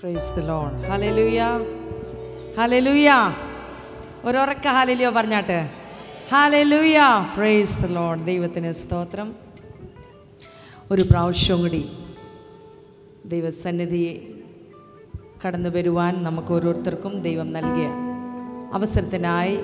Price the lord hallelujah hallelujah ഒരുറക്ക hallelujah പറഞ്ഞാട്ട് hallelujah price the loan ദൈവത്തിന് സ്തോത്രം ഒരു പ്രാവശ്യം കൂടി ദൈവസന്നിധിയെ കടന്നു വരുവാൻ നമുക്ക് ഓരോരുത്തർക്കും ദൈവം നൽകിയ അവസരത്തിനായി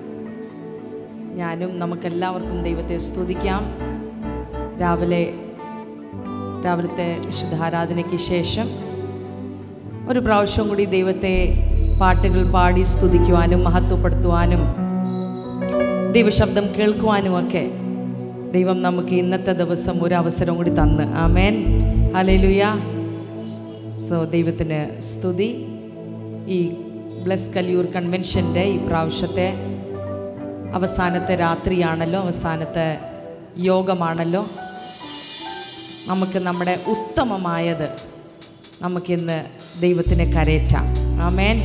ഞാനും നമുക്കെല്ലാവർക്കും ദൈവത്തെ സ്തുതിക്കാം രാവിലെ രാവിലത്തെ വിശുദ്ധാരാധനയ്ക്ക് ശേഷം ഒരു പ്രാവശ്യം കൂടി ദൈവത്തെ പാട്ടുകൾ പാടി സ്തുതിക്കുവാനും മഹത്വപ്പെടുത്തുവാനും ദൈവശബ്ദം കേൾക്കുവാനും ഒക്കെ ദൈവം നമുക്ക് ഇന്നത്തെ ദിവസം ഒരു അവസരം കൂടി തന്ന് ആമേൻ ഹലേലുയ സോ ദൈവത്തിന് സ്തുതി ഈ ബ്ലസ് കലിയൂർ കൺവെൻഷൻ്റെ ഈ പ്രാവശ്യത്തെ അവസാനത്തെ രാത്രിയാണല്ലോ അവസാനത്തെ യോഗമാണല്ലോ നമുക്ക് നമ്മുടെ ഉത്തമമായത് നമുക്കിന്ന് ദൈവത്തിന് കരയറ്റാം ആമേൻ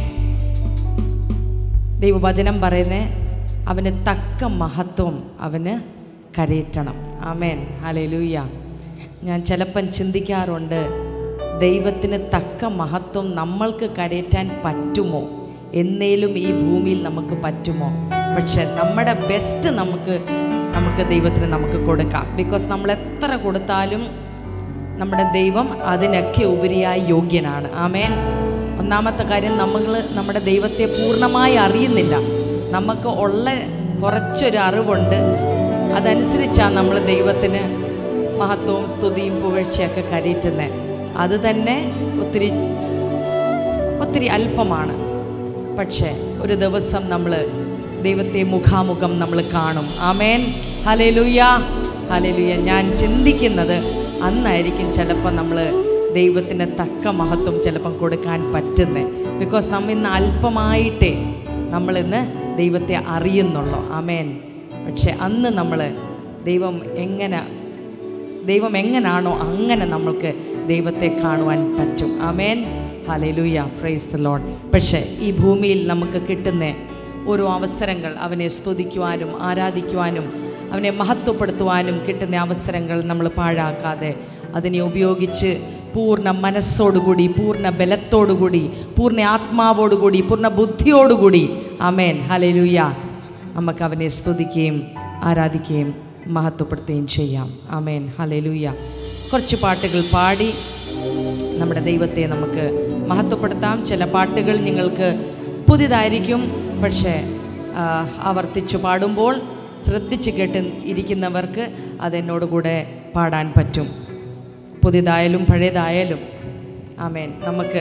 ദൈവവചനം പറയുന്നേ അവന് തക്ക മഹത്വം അവന് കരയറ്റണം ആമേൻ ഹലലൂയ ഞാൻ ചിലപ്പം ചിന്തിക്കാറുണ്ട് ദൈവത്തിന് തക്ക മഹത്വം നമ്മൾക്ക് കരയറ്റാൻ പറ്റുമോ എന്നേലും ഈ ഭൂമിയിൽ നമുക്ക് പറ്റുമോ പക്ഷെ നമ്മുടെ ബെസ്റ്റ് നമുക്ക് നമുക്ക് ദൈവത്തിന് നമുക്ക് കൊടുക്കാം ബിക്കോസ് നമ്മൾ എത്ര കൊടുത്താലും നമ്മുടെ ദൈവം അതിനൊക്കെ ഉപരിയായി യോഗ്യനാണ് ആമേൻ ഒന്നാമത്തെ കാര്യം നമ്മൾ നമ്മുടെ ദൈവത്തെ പൂർണ്ണമായി അറിയുന്നില്ല നമുക്ക് ഉള്ള കുറച്ചൊരു അറിവുണ്ട് അതനുസരിച്ചാണ് നമ്മൾ ദൈവത്തിന് മഹത്വവും സ്തുതിയും പുകഴ്ചയൊക്കെ കരയറ്റുന്നത് അത് തന്നെ ഒത്തിരി ഒത്തിരി അല്പമാണ് പക്ഷേ ഒരു ദിവസം നമ്മൾ ദൈവത്തെ മുഖാമുഖം നമ്മൾ കാണും ആമേൻ ഹലേലുയ ഹലേലുയ ഞാൻ ചിന്തിക്കുന്നത് അന്നായിരിക്കും ചിലപ്പോൾ നമ്മൾ ദൈവത്തിന് തക്ക മഹത്വം ചിലപ്പം കൊടുക്കാൻ പറ്റുന്നത് ബിക്കോസ് നമ്മ ഇന്ന് അല്പമായിട്ടേ നമ്മളിന്ന് ദൈവത്തെ അറിയുന്നുള്ളൂ ആമേൻ പക്ഷെ അന്ന് നമ്മൾ ദൈവം എങ്ങനെ ദൈവം എങ്ങനാണോ അങ്ങനെ നമ്മൾക്ക് ദൈവത്തെ കാണുവാൻ പറ്റും amen hallelujah praise the lord പക്ഷേ ഈ ഭൂമിയിൽ നമുക്ക് കിട്ടുന്ന ഓരോ അവസരങ്ങൾ അവനെ സ്തുതിക്കുവാനും ആരാധിക്കുവാനും അവനെ മഹത്വപ്പെടുത്തുവാനും കിട്ടുന്ന അവസരങ്ങൾ നമ്മൾ പാഴാക്കാതെ അതിനെ ഉപയോഗിച്ച് പൂർണ്ണ മനസ്സോടുകൂടി പൂർണ്ണ ബലത്തോടുകൂടി പൂർണ്ണ ആത്മാവോടുകൂടി പൂർണ്ണ ബുദ്ധിയോടുകൂടി അമേൻ ഹലലുയ നമുക്ക് അവനെ സ്തുതിക്കുകയും ആരാധിക്കുകയും മഹത്വപ്പെടുത്തുകയും ചെയ്യാം അമേൻ ഹലലുയ കുറച്ച് പാട്ടുകൾ പാടി നമ്മുടെ ദൈവത്തെ നമുക്ക് മഹത്വപ്പെടുത്താം ചില പാട്ടുകൾ നിങ്ങൾക്ക് പുതിയതായിരിക്കും പക്ഷേ ആ, ആവർത്തിച്ചു പാടുമ്പോൾ ശ്രദ്ധിച്ച് കേട്ട് ഇരിക്കുന്നവർക്ക് അതെന്നോട് കൂടെ പാടാൻ പറ്റും പുതിയതായാലും പഴയതായാലും ആമേൻ നമുക്ക്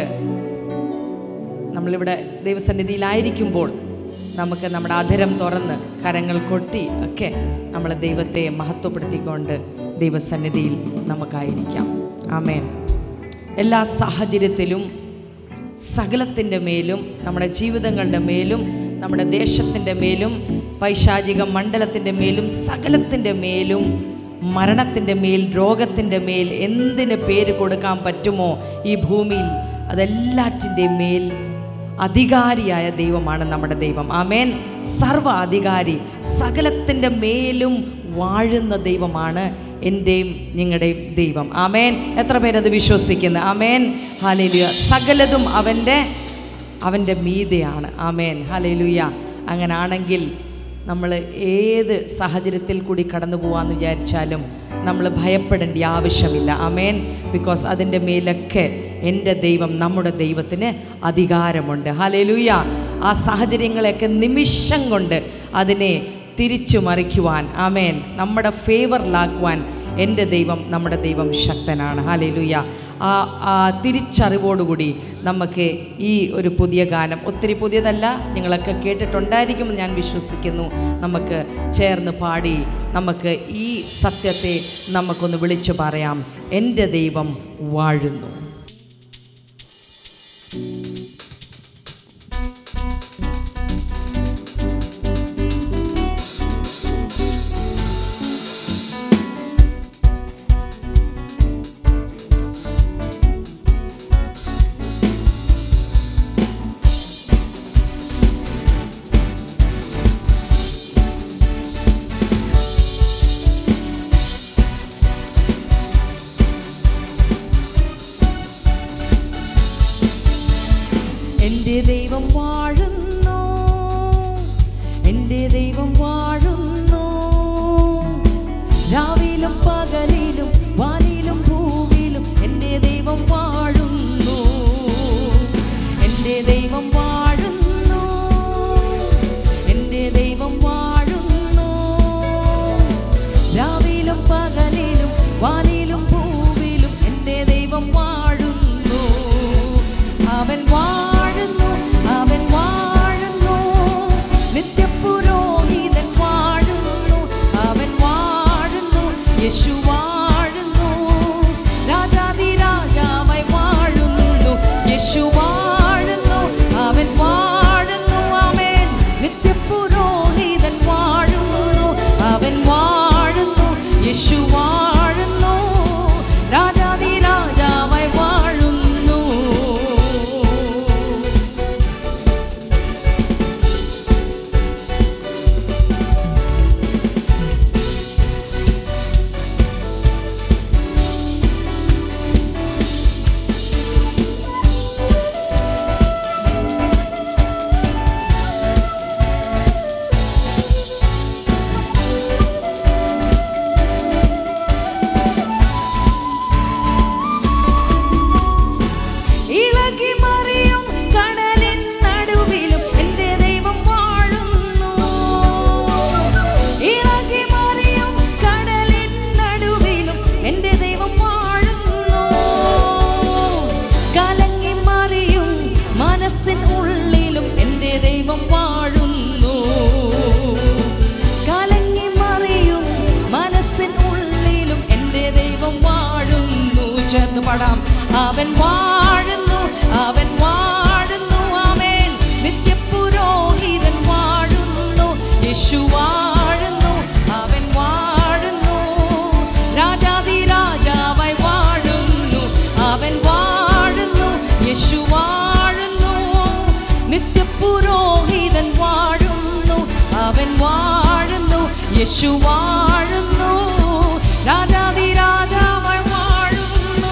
നമ്മളിവിടെ ദൈവസന്നിധിയിലായിരിക്കുമ്പോൾ നമുക്ക് നമ്മുടെ അധരം തുറന്ന് കരങ്ങൾ കൊട്ടി ഒക്കെ നമ്മൾ ദൈവത്തെ മഹത്വപ്പെടുത്തിക്കൊണ്ട് ദൈവസന്നിധിയിൽ നമുക്കായിരിക്കാം ആമേൻ എല്ലാ സാഹചര്യത്തിലും സകലത്തിൻ്റെ മേലും നമ്മുടെ ജീവിതങ്ങളുടെ മേലും നമ്മുടെ ദേശത്തിൻ്റെ മേലും പൈശാചിക മണ്ഡലത്തിൻ്റെ മേലും സകലത്തിൻ്റെ മേലും മരണത്തിൻ്റെ മേൽ രോഗത്തിൻ്റെ മേൽ എന്തിന് പേര് കൊടുക്കാൻ പറ്റുമോ ഈ ഭൂമിയിൽ അതെല്ലാറ്റിൻ്റെ മേൽ അധികാരിയായ ദൈവമാണ് നമ്മുടെ ദൈവം ആമേൻ സർവ അധികാരി സകലത്തിൻ്റെ മേലും വാഴുന്ന ദൈവമാണ് എൻ്റെയും നിങ്ങളുടെയും ദൈവം ആമേൻ എത്ര പേരത് വിശ്വസിക്കുന്നു ആമേൻ ഹാലേലുയ സകലതും അവൻ്റെ അവൻ്റെ മീതയാണ് ആമേൻ ഹാലേലുയ അങ്ങനാണെങ്കിൽ നമ്മൾ ഏത് സാഹചര്യത്തിൽ കൂടി കടന്നു പോകാമെന്ന് വിചാരിച്ചാലും നമ്മൾ ഭയപ്പെടേണ്ട ആവശ്യമില്ല അമേൻ ബിക്കോസ് അതിൻ്റെ മേലൊക്കെ എൻ്റെ ദൈവം നമ്മുടെ ദൈവത്തിന് അധികാരമുണ്ട് ഹലേലുയ ആ സാഹചര്യങ്ങളെയൊക്കെ നിമിഷം കൊണ്ട് അതിനെ തിരിച്ചു മറിക്കുവാൻ ആമേൻ നമ്മുടെ ഫേവറിലാക്കുവാൻ എൻ്റെ ദൈവം നമ്മുടെ ദൈവം ശക്തനാണ് ഹാലേലുയ ആ ആ തിരിച്ചറിവോടുകൂടി നമുക്ക് ഈ ഒരു പുതിയ ഗാനം ഒത്തിരി പുതിയതല്ല നിങ്ങളൊക്കെ കേട്ടിട്ടുണ്ടായിരിക്കുമെന്ന് ഞാൻ വിശ്വസിക്കുന്നു നമുക്ക് ചേർന്ന് പാടി നമുക്ക് ഈ സത്യത്തെ നമുക്കൊന്ന് വിളിച്ചു പറയാം എൻ്റെ ദൈവം വാഴുന്നു പാടാം അവൻ വാഴുന്നു അവൻ വാഴുന്നു ആമേൻ നിത്യപുരോഹിതൻ വാഴുന്നു യേശു വാഴുന്നു അവൻ വാഴുന്നു രാജാതി രാജാവായി വാഴുന്നു അവൻ വാഴുന്നു യേശു വാഴുന്നു നിത്യപുരോഹിതൻ വാഴുന്നു അവൻ വാഴുന്നു യേശു വാഴുന്നു രാജാതി രാജാവായി വാഴുന്നു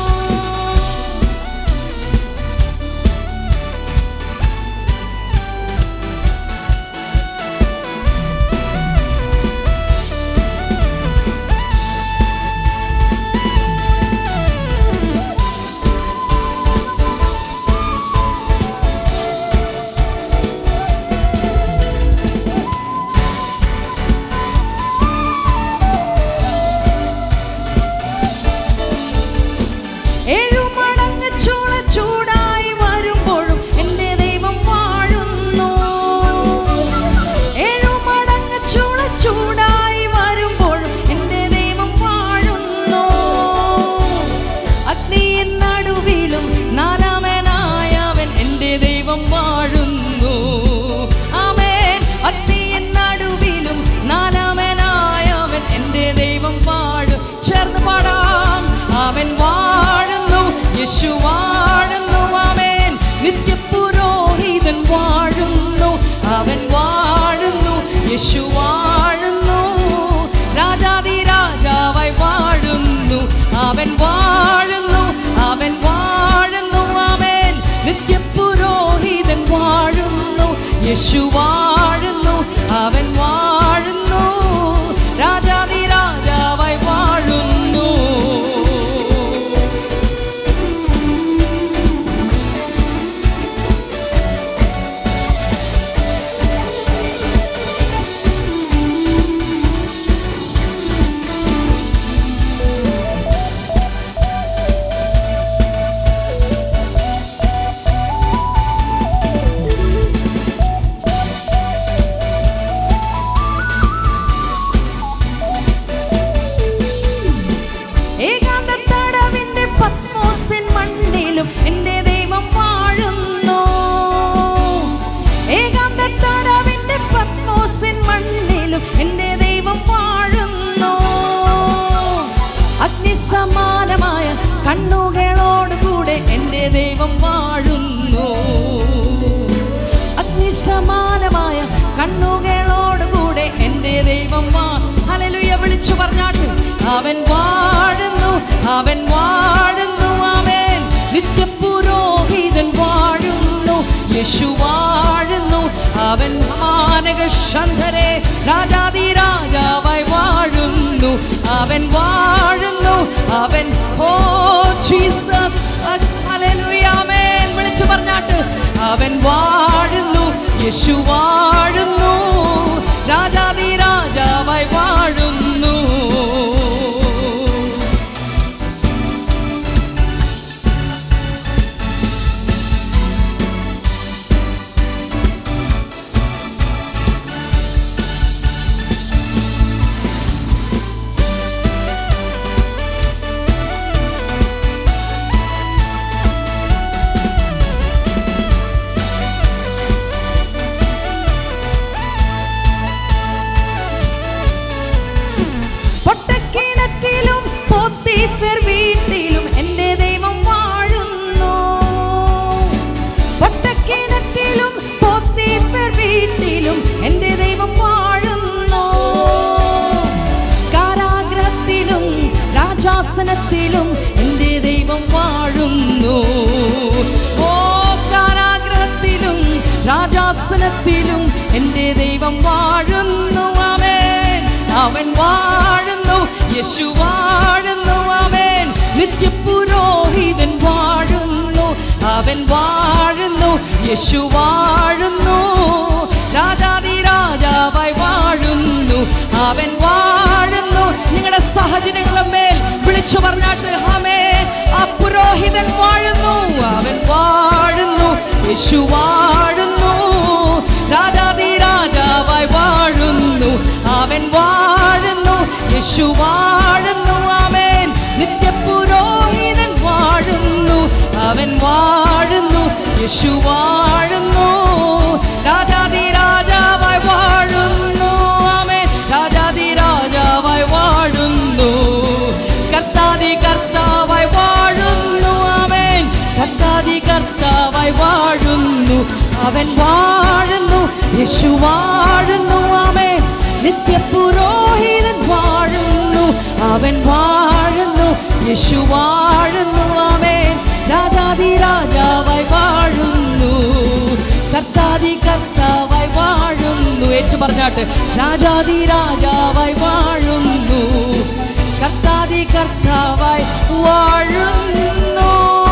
ഏഴുമടങ്ങ് ചൂള ചൂടായി വരുമ്പോഴും എൻ്റെ ദൈവം വാഴുന്നു ഏഴുമടങ്ങ് ചൂള ചൂടായി വരുമ്പോഴും എൻ്റെ ദൈവം വാഴുന്നു അഗ്നിയിൻ നടുവിലും നാലാമനായവൻ എൻ്റെ ദൈവം വാഴുന്നു ആമേൻ അഗ്നിയിൻ നടുവിലും നാലാമനായവൻ എൻ്റെ ദൈവം വാഴും ചേർന്ന് പാടാം അവൻ വാഴുന്നു യേശു വാഴുന്നു അവൻ നിത്യപുരോഹിതൻ വാഴുന്നു അവൻ വാഴുന്നു യേശു വാഴുന്നു രാജാതി രാജാവായി വാഴുന്നു അവൻ വാഴുന്നു അവൻ വാഴുന്നു അവൻ നിത്യപുരോഹിതൻ വാഴുന്നു യേശു വാഴുന്നു അവൻ വാഴുന്നു രാജാതി രാജാവായി വാഴുന്നു ഏകാന്ത തടവിന്റെ പത്മോസിൻ മണ്ണിലും എൻ്റെ ദൈവം വാഴുന്നു ഏകാന്ത തടവിന്റെ പത്മോസിൻ മണ്ണിലും എൻ്റെ ദൈവം വാഴുന്നു അഗ്നിസമാനമായ കണ്ണുകളോടുകൂടെ എൻ്റെ ദൈവം വാഴുന്നു അഗ്നിസമാനമായ കണ്ണുകളോടുകൂടെ എൻ്റെ ദൈവം വാ ഹല്ലേലൂയ വിളിച്ചു പറഞ്ഞാട്ട് അവൻ വാഴുന്നു അവൻ വാഴുന്നു അവൻ നിത്യപുരോഹിതൻ വാഴുന്നു യേശു വാഴുന്നു അവൻ മാനക ശന്ധരെ രാജാതി രാജാവായി വാഴുന്നു അവൻ വാഴുന്നു അവൻ ഓ ജീസസ് ഹല്ലേലൂയ ആമേൻ വിളിച്ചു പറഞ്ഞാട്ട് അവൻ വാഴുന്നു യേശു വാഴുന്നു രാജാതി രാജാവായി വാഴുന്നു പൊട്ടക്കിണറ്റിലും പോത്തിഫർ വീട്ടിലും എൻ്റെ ദൈവം വാഴുന്നു പൊട്ടക്കിണറ്റിലും പോത്തിഫർ വീട്ടിലും എൻ്റെ ദൈവം വാഴുന്നു കാരാഗ്രഹത്തിലും രാജാസനത്തിലും എൻ്റെ ദൈവം വാഴുന്നു ഓ കാരാഗ്രഹത്തിലും രാജാസനത്തിലും എൻ്റെ ദൈവം വാഴുന്നു അവൻ അവൻ വാഴുന്നു യേശു വാഴുന്നു അവൻ നിത്യപുരോഹിതൻ വാഴുന്നു അവൻ വാഴുന്നു യേശു വാഴുന്നു രാജാതി രാജാവായി വാഴുന്നു അവൻ വാഴുന്നു നിങ്ങളുടെ സഹചര്യങ്ങളെ മേൽ വിളിച്ചു പറഞ്ഞാട്ട് ഹമേ ആ പുരോഹിതൻ വാഴുന്നു അവൻ വാഴുന്നു യേശു വാഴുന്നു രാജാതി രാജാവായി വാഴുന്നു അവൻ വാഴുന്നു യേശു വാഴുന്നു അവൻ നിത്യപുരോഹിതൻ വാഴുന്നു വാഴുന്നു യേശു വാഴുന്നു രാജാതി രാജാവായി വാഴുന്നു ആമേൻ രാജാതി രാജാവായി വാഴുന്നു കർത്താതി കർത്താവായി വാഴുന്നു ആമേൻ കർത്താതി കർത്താവായി വാഴുന്നു അവൻ വാഴുന്നു യേശു വാഴുന്നു ആമേൻ നിത്യപുരോഹിതൻ വാഴുന്നു അവൻ വാഴുന്നു യേശു വാഴുന്നു ആമേൻ രാജാതി രാജാവായി വാഴുന്നു കർത്താതി കർത്താവായി വാഴുന്നു ഏറ്റു പറഞ്ഞാട്ട് രാജാതി രാജാവായി വാഴുന്നു കർത്താതി കർത്താവായി വാഴുന്നു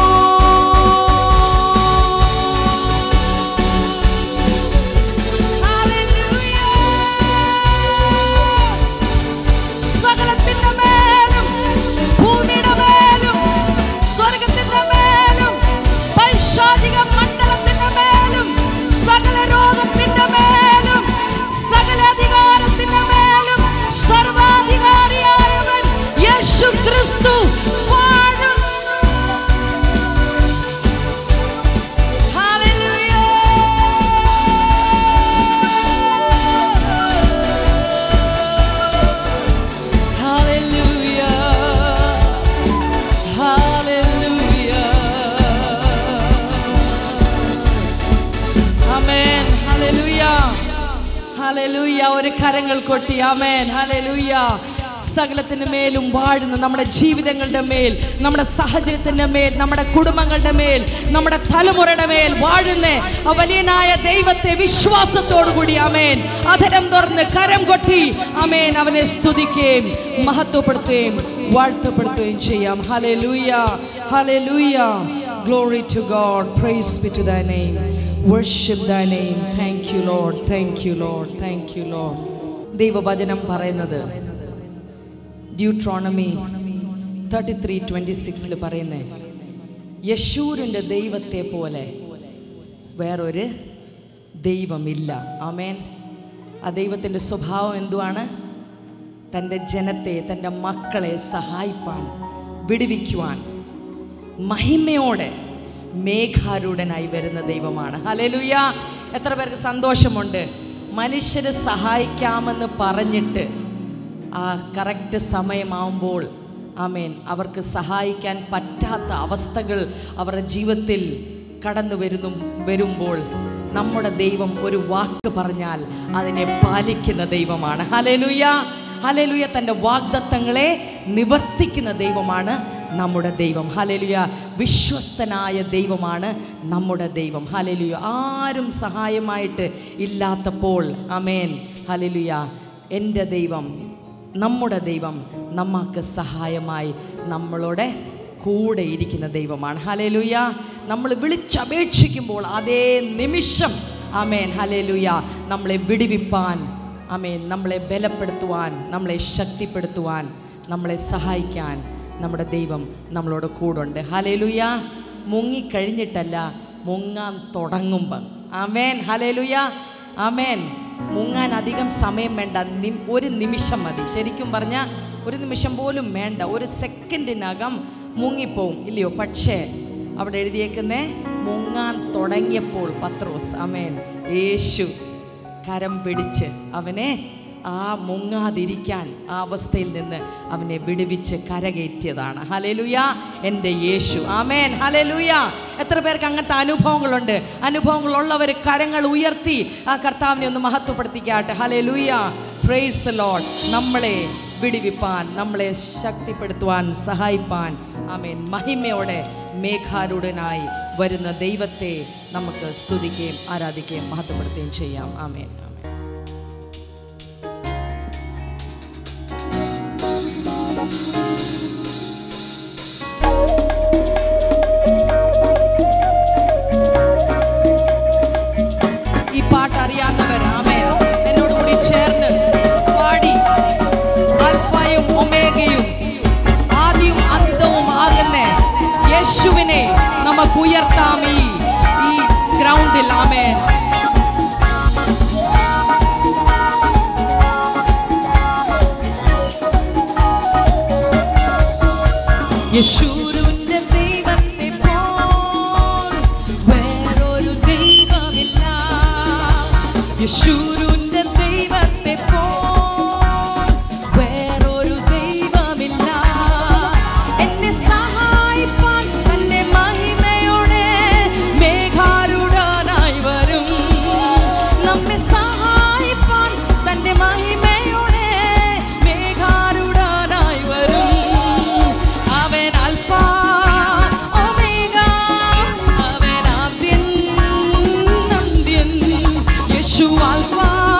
സകലത്തിന്റെ മേലും ഭൂമിയുടെ മേലും സ്വർഗത്തിന്റെ മേലും പൈശാചിക മണ്ഡലത്തിന്റെ മേലും സകല രോഗത്തിന്റെ മേലും സകല അധികാരത്തിന്റെ മേലും സർവാധികാരിയായവൻ യേശു ക്രിസ്തു വാഴുന്നു Hallelujah. Hallelujah. Amen. Hallelujah. Hallelujah. ഒരു കരങ്ങൾ കൊട്ടി ആമേൻ ഹല്ലേലൂയ സകലത്തിന് മേലും വാഴുന്ന നമ്മുടെ ജീവിതങ്ങളുടെ മേൽ നമ്മുടെ സാഹചര്യത്തിന്റെ മേൽ നമ്മുടെ കുടുംബങ്ങളുടെ മേൽ നമ്മുടെ തലമുറയുടെ മേൽ വാഴുന്ന ആ വലിയനായ ദൈവത്തെ വിശ്വാസത്തോടു കൂടി അമേൻ അധരം തുറന്ന് കരം കൊട്ടി അമേൻ അവനെ സ്തുതിക്കുകയും മഹത്വപ്പെടുത്തുകയും വാഴ്ത്തപ്പെടുത്തുകയും ചെയ്യാം hallelujah hallelujah glory to God praise be to thy name worship thy name thank you lord thank you lord thank you lord ദൈവവചനം പറയുന്നത് ഡ്യൂട്രോണമി തേർട്ടി ത്രീ ട്വൻറ്റി സിക്സിൽ പറയുന്നേ യശൂരിൻ്റെ ദൈവത്തെ പോലെ വേറൊരു ദൈവമില്ല ആമേൻ ആ ദൈവത്തിൻ്റെ സ്വഭാവം എന്തുവാണ് തൻ്റെ ജനത്തെ തൻ്റെ മക്കളെ സഹായിപ്പാൻ വിടുവിക്കുവാൻ മഹിമയോടെ മേഘാരൂഢനായി വരുന്ന ദൈവമാണ് ഹലേലുയ എത്ര പേർക്ക് സന്തോഷമുണ്ട് മനുഷ്യരെ സഹായിക്കാമെന്ന് പറഞ്ഞിട്ട് ആ കറക്റ്റ് സമയമാവുമ്പോൾ ആമേൻ അവർക്ക് സഹായിക്കാൻ പറ്റാത്ത അവസ്ഥകൾ അവരുടെ ജീവിതത്തിൽ കടന്നു വരുന്നു വരുമ്പോൾ നമ്മുടെ ദൈവം ഒരു വാക്ക് പറഞ്ഞാൽ അതിനെ പാലിക്കുന്ന ദൈവമാണ് ഹലേലുയ ഹലേലുയ തൻ്റെ വാഗ്ദത്തങ്ങളെ നിവർത്തിക്കുന്ന ദൈവമാണ് നമ്മുടെ ദൈവം ഹലേലുയ വിശ്വസ്തനായ ദൈവമാണ് നമ്മുടെ ദൈവം ഹലേലുയ ആരും സഹായമായിട്ട് ഇല്ലാത്തപ്പോൾ അമേൻ ഹലേലുയ എൻ്റെ ദൈവം നമ്മുടെ ദൈവം നമ്മൾക്ക് സഹായമായി നമ്മളോടെ കൂടെ ഇരിക്കുന്ന ദൈവമാണ് ഹലേലുയ നമ്മൾ വിളിച്ചപേക്ഷിക്കുമ്പോൾ അതേ നിമിഷം അമേൻ ഹലേലുയ നമ്മളെ വിടിവിപ്പാൻ അമേൻ നമ്മളെ ബലപ്പെടുത്തുവാൻ നമ്മളെ ശക്തിപ്പെടുത്തുവാൻ നമ്മളെ സഹായിക്കാൻ നമ്മുടെ ദൈവം നമ്മളോട് കൂടുണ്ട് ഹലേലുയ മുങ്ങിക്കഴിഞ്ഞിട്ടല്ല മുങ്ങാൻ തുടങ്ങുമ്പം ആമേൻ ഹലേലുയ ആമേൻ മുങ്ങാൻ അധികം സമയം വേണ്ട നി- ഒരു നിമിഷം മതി ശരിക്കും പറഞ്ഞാൽ ഒരു നിമിഷം പോലും വേണ്ട ഒരു സെക്കൻഡിനകം മുങ്ങിപ്പോവും ഇല്ലയോ പക്ഷേ അവിടെ എഴുതിയേക്കുന്നേ മുങ്ങാൻ തുടങ്ങിയപ്പോൾ പത്രോസ് അമേൻ യേശു കരം പിടിച്ച് അവനെ ആ മുങ്ങാതിരിക്കാൻ ആ അവസ്ഥയിൽ നിന്ന് അവനെ വിടുവിച്ച് കരകയറ്റിയതാണ് ഹലേലുയ എൻ്റെ യേശു ആമേൻ ഹലേലുയ എത്ര പേർക്ക് അങ്ങനത്തെ അനുഭവങ്ങളുണ്ട് അനുഭവങ്ങളുള്ളവർ കരങ്ങൾ ഉയർത്തി ആ കർത്താവിനെ ഒന്ന് മഹത്വപ്പെടുത്തിക്കാട്ടെ ഹലേലുയ പ്രൈസ് ദ ലോഡ് നമ്മളെ വിടിവിപ്പാൻ നമ്മളെ ശക്തിപ്പെടുത്തുവാൻ സഹായിപ്പാൻ ആമേൻ മഹിമയോടെ മേഘാരൂഢനായി വരുന്ന ദൈവത്തെ നമുക്ക് സ്തുതിക്കുകയും ആരാധിക്കുകയും മഹത്വപ്പെടുത്തുകയും ചെയ്യാം ആമേൻ ആമേൻ ഈ പാട്ട് അറിയാവുന്നവർ ആമേൻ എന്നോട് കൂടി ചേർന്ന് പാടി ആൽഫയും ഒമേഗയും ആദ്യവും അന്തവും ആകുന്ന യേശുവിനെ നമുക്ക് ഉയർത്താം ഈ ഈ ഗ്രൗണ്ടിൽ ആമേൻ യശൂരുന്റെ ദൈവത്തെ പോ യശൂരുന്റെ ദൈവത്തെ പോ വേറൊരു ദൈവമില്ല എന്നെ സഹായിപ്പാൻ തന്റെ മഹിമയോടെ മേഘാരുടാനായി വരും നമ്മെ സഹായിപ്പാൻ തന്റെ മഹിമയോടെ മേഘാരുടാനായി വരും അവൻ അൽഫ ഒമേഗ അവൻ ആദ്യൻ അന്ത്യൻ യേശു അൽഫ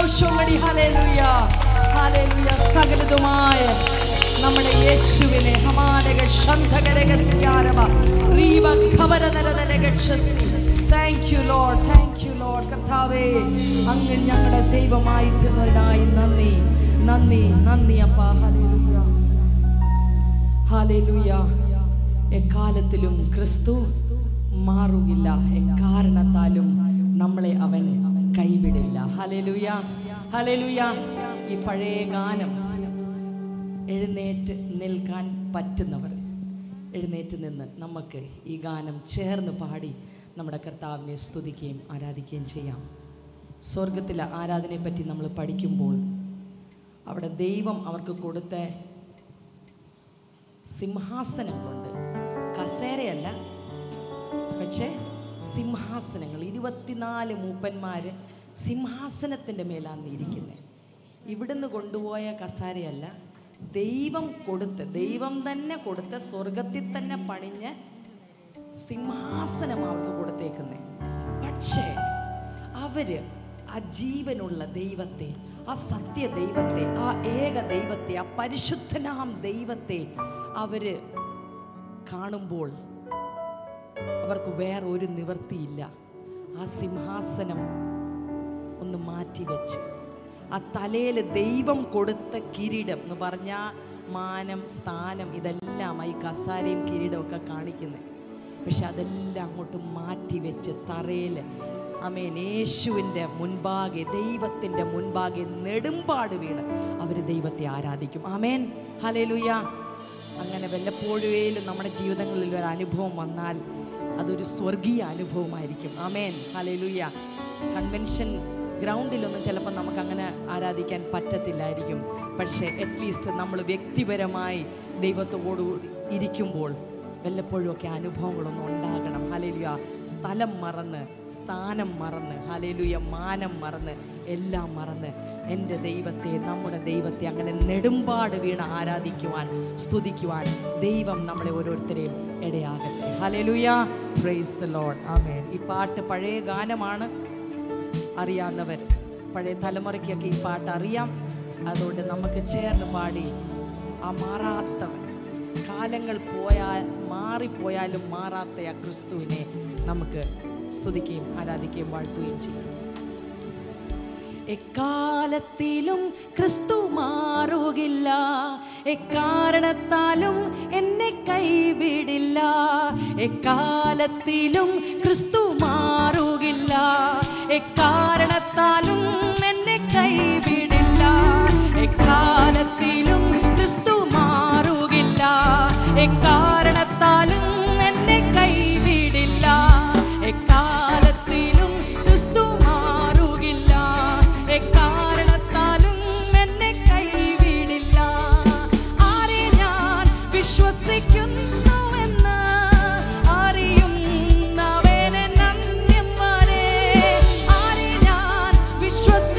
സന്തോഷവും കൂടി ഹല്ലേലൂയ ഹല്ലേലൂയ സകലതുമായ നമ്മുടെ യേശുവിനെ ഹമാനക ശന്ധകരകസ്യാരവ റീവ ഖവരനരനരകക്ഷസി thank you lord thank you lord കർത്താവേ അങ്ങ് ഞങ്ങളുടെ ദൈവമായി തീർന്നതിനായി നന്ദി നന്ദി നന്ദി അപ്പാ ഹല്ലേലൂയ ഹാലേലൂയ എക്കാലത്തിലും ക്രിസ്തു മാറുകില്ല എക്കാരണത്താലും നമ്മളെ അവൻ കൈവിടില്ല ഹലേലൂയ ഹലേലൂയ ഈ പഴയ ഗാനം എഴുന്നേറ്റ് നിൽക്കാൻ പറ്റുന്നവർ എഴുന്നേറ്റ് നിന്ന് നമുക്ക് ഈ ഗാനം ചേർന്ന് പാടി നമ്മുടെ കർത്താവിനെ സ്തുതിക്കുകയും ആരാധിക്കുകയും ചെയ്യാം സ്വർഗത്തിലെ ആരാധനയെ പറ്റി നമ്മൾ പഠിക്കുമ്പോൾ അവിടെ ദൈവം അവർക്ക് കൊടുത്ത സിംഹാസനം കൊണ്ട് കസേരയല്ല പക്ഷേ സിംഹാസനങ്ങൾ ഇരുപത്തിനാല് മൂപ്പന്മാര് സിംഹാസനത്തിൻ്റെ മേലാണ് ഇരിക്കുന്നത് ഇവിടുന്ന് കൊണ്ടുപോയ കസാരയല്ല ദൈവം കൊടുത്ത് ദൈവം തന്നെ കൊടുത്ത് സ്വർഗത്തിൽ തന്നെ പണിഞ്ഞ് സിംഹാസനം അവർക്ക് കൊടുത്തേക്കുന്നത് പക്ഷേ അവര് ആ ജീവനുള്ള ദൈവത്തെ ആ സത്യ ദൈവത്തെ ആ ഏക ദൈവത്തെ ആ പരിശുദ്ധനാം ദൈവത്തെ അവര് കാണുമ്പോൾ അവർക്ക് വേറെ ഒരു നിവൃത്തിയില്ല ആ സിംഹാസനം ഒന്ന് മാറ്റി വെച്ച് ആ തലയിൽ ദൈവം കൊടുത്ത കിരീടം എന്ന് പറഞ്ഞാൽ മാനം സ്ഥാനം ഇതെല്ലാം ഈ കസാരയും കിരീടവും ഒക്കെ കാണിക്കുന്നത് പക്ഷെ അതെല്ലാം അങ്ങോട്ട് മാറ്റി വെച്ച് തറയിൽ അമേൻ യേശുവിൻ്റെ മുൻപാകെ ദൈവത്തിൻ്റെ മുൻപാകെ നെടുമ്പാട് വീണ് അവർ ദൈവത്തെ ആരാധിക്കും ആമേൻ ഹലേലുയ അങ്ങനെ വല്ലപ്പോഴുവേലും നമ്മുടെ ജീവിതങ്ങളിൽ ഒരു അനുഭവം വന്നാൽ അതൊരു സ്വർഗീയ അനുഭവമായിരിക്കും ആമേൻ ഹലേലുയ കൺവെൻഷൻ ഗ്രൗണ്ടിലൊന്നും ചിലപ്പോൾ നമുക്ക് അങ്ങനെ ആരാധിക്കാൻ പറ്റത്തില്ലായിരിക്കും പക്ഷേ അറ്റ്ലീസ്റ്റ് നമ്മൾ വ്യക്തിപരമായി ദൈവത്തോട് ഇരിക്കുമ്പോൾ വല്ലപ്പോഴും ഒക്കെ അനുഭവങ്ങളൊന്നും ഉണ്ടാകണം ഹലേലുയ സ്ഥലം മറന്ന് സ്ഥാനം മറന്ന് ഹലേലുയ മാനം മറന്ന് എല്ലാം മറന്ന് എൻ്റെ ദൈവത്തെ നമ്മുടെ ദൈവത്തെ അങ്ങനെ നെടുമ്പാട് വീണ് ആരാധിക്കുവാൻ സ്തുതിക്കുവാൻ ദൈവം നമ്മളെ ഓരോരുത്തരെയും ഇടയാകട്ടെ hallelujah praise the lord amen ഈ പാട്ട് പഴയ ഗാനമാണ് അറിയാവുന്നവർ പഴയ തലമുറയ്ക്കൊക്കെ ഈ പാട്ട് അറിയാം അതുകൊണ്ട് നമുക്ക് ചേർന്ന് പാടി ആ മാറാത്തവൻ കാലങ്ങൾ പോയാൽ മാറിപ്പോയാലും മാറാത്ത ആ ക്രിസ്തുവിനെ നമുക്ക് സ്തുതിക്കുകയും ആരാധിക്കുകയും വാഴ്ത്തുകയും ചെയ്യാം എക്കാലത്തിലും ക്രിസ്തു മാറുകില്ല എക്കാരണത്താലും എന്നെ കൈവിടില്ല എക്കാലത്തിലും ക്രിസ്തു മാറുകില്ല എക്കാരണത്താലും എന്നെ കൈവിടില്ല എക്കാലത്തിലും ക്രിസ്തു മാറുകില്ല എക്കാരണത്താലും എന്നെ കൈവിടില്ല എക്കാലത്തിലും ക്രിസ്തു മാറുകില്ല എക്കാരണത്താലും എന്നെ കൈവിടില്ല ആരെ ഞാൻ വിശ്വസിക്കുന്നുവെന്ന് അറിയുന്നവനെ നന്ദിമാരെ ആരെ ഞാൻ വിശ്വസിക്കുന്നുവെന്ന്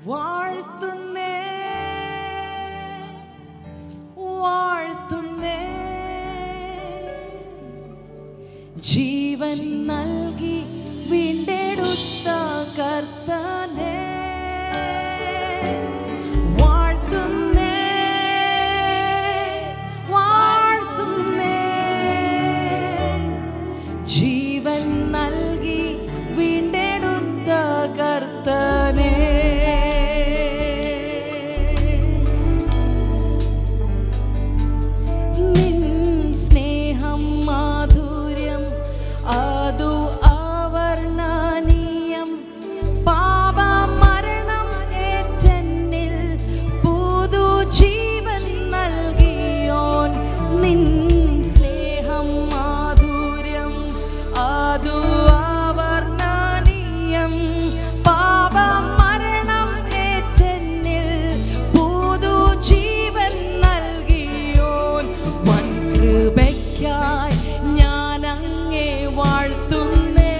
വാഴ്ത്തുന്നേ വാഴ്ത്തുന്നേ ജീവൻ നൽകി വീണ്ടെടുത്ത കർത്തനെ വാഴ്ത്തുന്നേ വാഴ്ത്തുന്നേ ജീവൻ നൽകി വീണ്ടെടുത്ത കർത്തനെ നിൻ സ്നേഹം മാധുര്യം അതു അവർണ്ണനീയം പാപമരണം ഏറ്റെന്നിൽ പുതു ജീവൻ നൽകിയോൻ നിൻ സ്നേഹം മാധുര്യം അതു അവർണ്ണനീയം പാപമരണം ഏറ്റെന്നിൽ പുതു ജീവൻ നൽകിയോൻ വൻ കൃപയ്ക്കായി ഞാൻ അങ്ങേ വാഴ്ത്തുന്നേ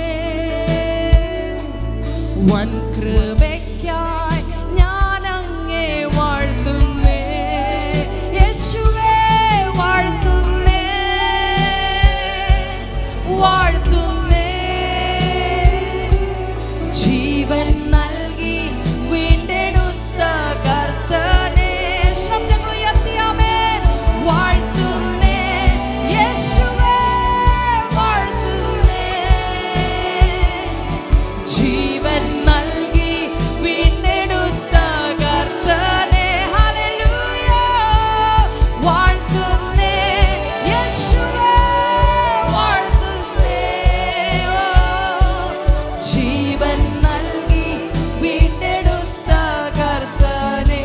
വൻ കൃപയ്ക്കായി ഞാൻ അങ്ങേ വാഴ്ത്തുന്നേ യേശുവേ വാഴ്ത്തുന്നേ വാഴ്ത്തുന്നേ ജീവൻ നൽകി വീണ്ടെടുത്ത കർത്തനെ ശബ്ദങ്ങൾ ഉയർത്തിയാമേ വാഴ്ത്തുന്നേ യേശുവേ വാഴ്ത്തുന്നേ ജീവൻ നൽകി വീണ്ടെടുത്ത കർത്തനെ ഹല്ലേലൂയ വാഴ്ത്തുന്നേ യേശുവേ വാഴ്ത്തുന്നേ ഓ ജീവൻ നൽകി വീണ്ടെടുത്ത കർത്തനെ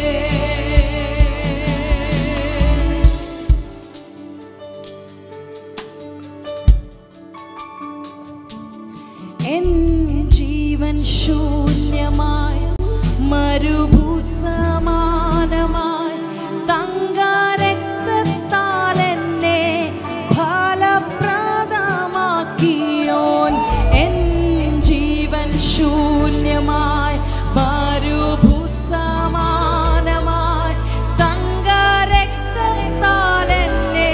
എൻ ജീവൻ ശൂന്യമായി മരുഭൂസമാനമായി തങ്കരക്തത്താൽ എന്നെ ഫലപ്രദമാക്കിയോൻ എൻ ജീവൻ ശൂന്യമായി മരുഭൂസമാനമായി തങ്കരക്തത്താൽ എന്നെ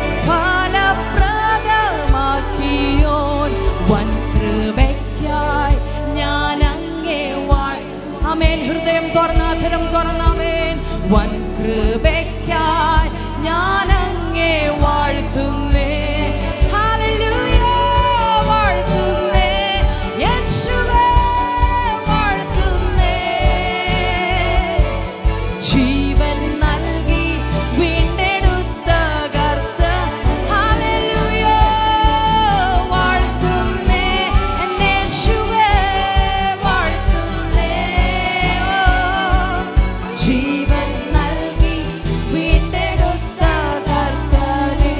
ഫലപ്രദമാക്കിയോൻ വൻ കൃപയ്ക്കായി ഞാൻ അങ്ങേ വാഴ് അമേൻ ഹൃദയം തുറന്ന അധരം തുറന്നമേൻ വൻ കൃപയ്ക്കായി ഞാൻ അങ്ങേ വാഴ്ത്തുന്നേ ഹല്ലേലൂയ വാഴ്ത്തുന്നേ യേശുവേ വാഴ്ത്തുന്നേ ജീവൻ നൽകി വീണ്ടെടുത്ത കർത്ത ഹല്ലേലൂയ വാഴ്ത്തുന്നേ എന്നെ യേശുവേ വാഴ്ത്തുന്നേ ഓ, ജീവൻ നൽകി വീണ്ടെടുത്ത കർത്തനേ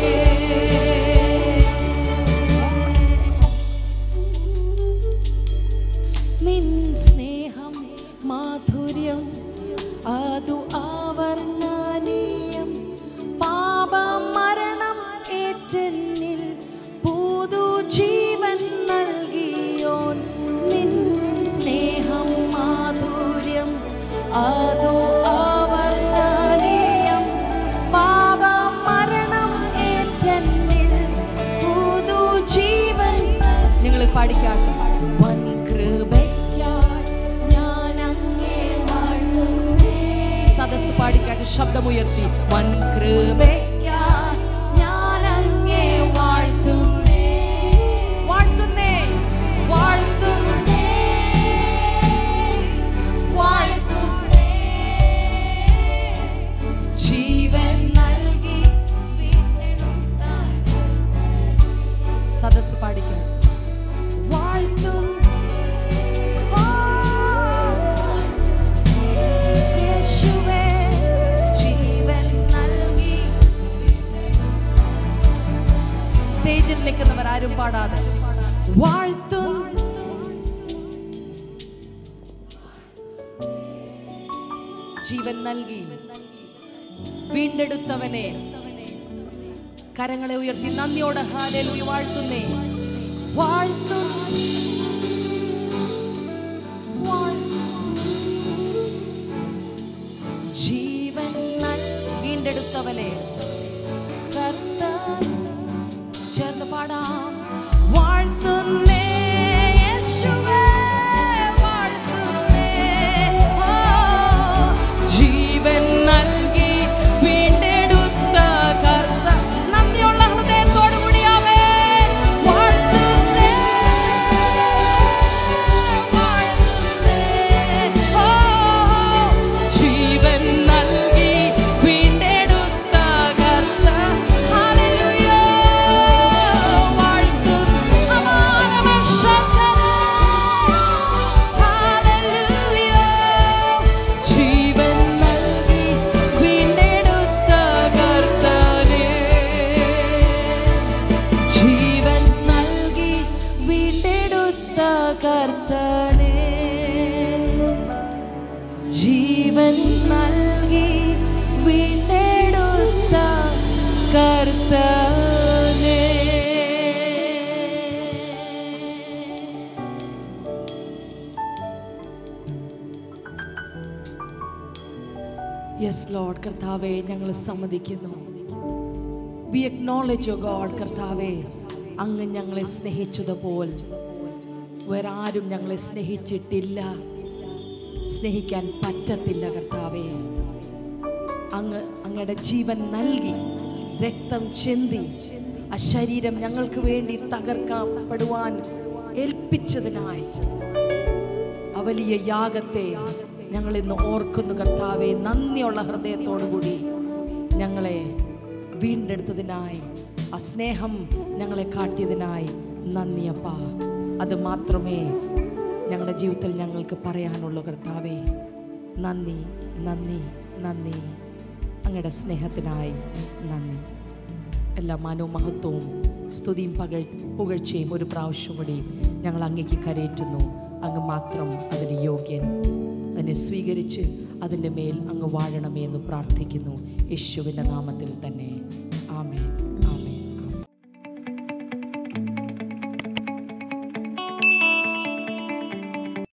നിൻ സ്നേഹം മാധുര്യം അതു ആവർണ്ണനീയം പാപമരണം ഏറ്റെന്നിൽ പുതു ജീവൻ നൽകിയോൻ നിൻ സ്നേഹം മാധുര്യം അതു ആവർണ്ണനീയം പാപമരണം ഏറ്റെന്നിൽ പുതു ജീവൻ നിങ്ങൾ പാടിക്കാട്ടെ വൻ കൃപയ്ക്കായി ഞാൻ അങ്ങേ വാഴ്ത്തുന്നേ സദസ് പാടിക്കാട്ടെ ശബ്ദമുയർത്തി വൻ കൃപയ്ക്കായി ഞാൻ അങ്ങേ വാഴ്ത്തുന്നേ വാഴ്ത്തുന്നേ വാഴ്ത്തുന്നേ വാഴ്ത്തുന്നേ ജീവൻ നൽകി വീണ്ടെടുത്ത സദസ് പാടിക്കാം വാഴ്ത്തുന്നേ യേശുവേ ജീവൻ നൽകി സ്റ്റേജിൽ നിൽക്കുന്നവർ ആരും പാടാതെ വാഴ്ത്തുന്നു ജീവൻ നൽകി വീണ്ടെടുത്തവനെ കരങ്ങളെ ഉയർത്തി നന്ദിയോടെ ഹാലേലൂയ വാഴ്ത്തുന്നേ വാഴ്ത്തും വാഴ്ത്തും വീണ്ടെടുത്തവനെ കർത്താവ് ചേർന്ന് പാടാം വാഴ്ത്തുന്നേ യേശുവേ വാഴ്ത്തുന്നേ ഓ ജീവൻ നൽകി വീണ്ടെടുത്ത കർത്ത നന്ദിയുള്ള ഹൃദയത്തോടു കൂടിയാവേ വാഴ്ത്തുന്നേ വാഴ്ത്തുന്നേ ഓ ജീവൻ നൽകി വീണ്ടെടുത്ത കർത്ത ഹല്ലേലൂയ വാഴ്ത്തും അമാനവശക്തൻ ഹല്ലേലൂയ ജീവൻ നൽകി വീണ്ടെടുത്ത കർത്താവേ ജീവൻ നൽകി വീണ്ടെടുത്ത കർത്തനെ ജീവൻ നൽകി വീണ്ടെടുത്ത കർത്തനെ യെസ് ലോഡ് കർത്താവെ ഞങ്ങൾ സമ്മതിക്കുന്നു വി അക്നോളജ് യു ഗോഡ് കർത്താവെ അങ്ങ് ഞങ്ങളെ സ്നേഹിച്ചതുപോൽ വേറെ ആരും ഞങ്ങളെ സ്നേഹിച്ചിട്ടില്ല സ്നേഹിക്കാൻ പറ്റത്തില്ല കർത്താവെ അങ്ങ് അങ്ങയുടെ ജീവൻ നൽകി രക്തം ചെന്തി ആ ശരീരം ഞങ്ങൾക്ക് വേണ്ടി തകർക്കപ്പെടുവാൻ ഏൽപ്പിച്ചതിനായി ആ വലിയ യാഗത്തെ ഞങ്ങൾ ഇന്ന് ഓർക്കുന്നു കർത്താവെ നന്ദിയുള്ള ഹൃദയത്തോടു കൂടി ഞങ്ങളെ വീണ്ടെടുത്തതിനായി ആ സ്നേഹം ഞങ്ങളെ കാട്ടിയതിനായി നന്ദിയപ്പ അത് മാത്രമേ ഞങ്ങളുടെ ജീവിതത്തിൽ ഞങ്ങൾക്ക് പറയാനുള്ളൂ കർത്താവെ നന്ദി നന്ദി നന്ദി അങ്ങയുടെ സ്നേഹത്തിനായി നന്ദി എല്ലാ മനോമഹത്വവും സ്തുതിയും പകഴ് പുകഴ്ചയും ഒരു പ്രാവശ്യം കൂടി ഞങ്ങൾ അങ്ങേക്ക് കരയേറ്റുന്നു അങ്ങ് മാത്രം അതിന് യോഗ്യൻ അതിനെ സ്വീകരിച്ച് അതിൻ്റെ മേൽ അങ്ങ് വാഴണമേ എന്ന് പ്രാർത്ഥിക്കുന്നു യേശുവിൻ്റെ നാമത്തിൽ തന്നെ ആമേൻ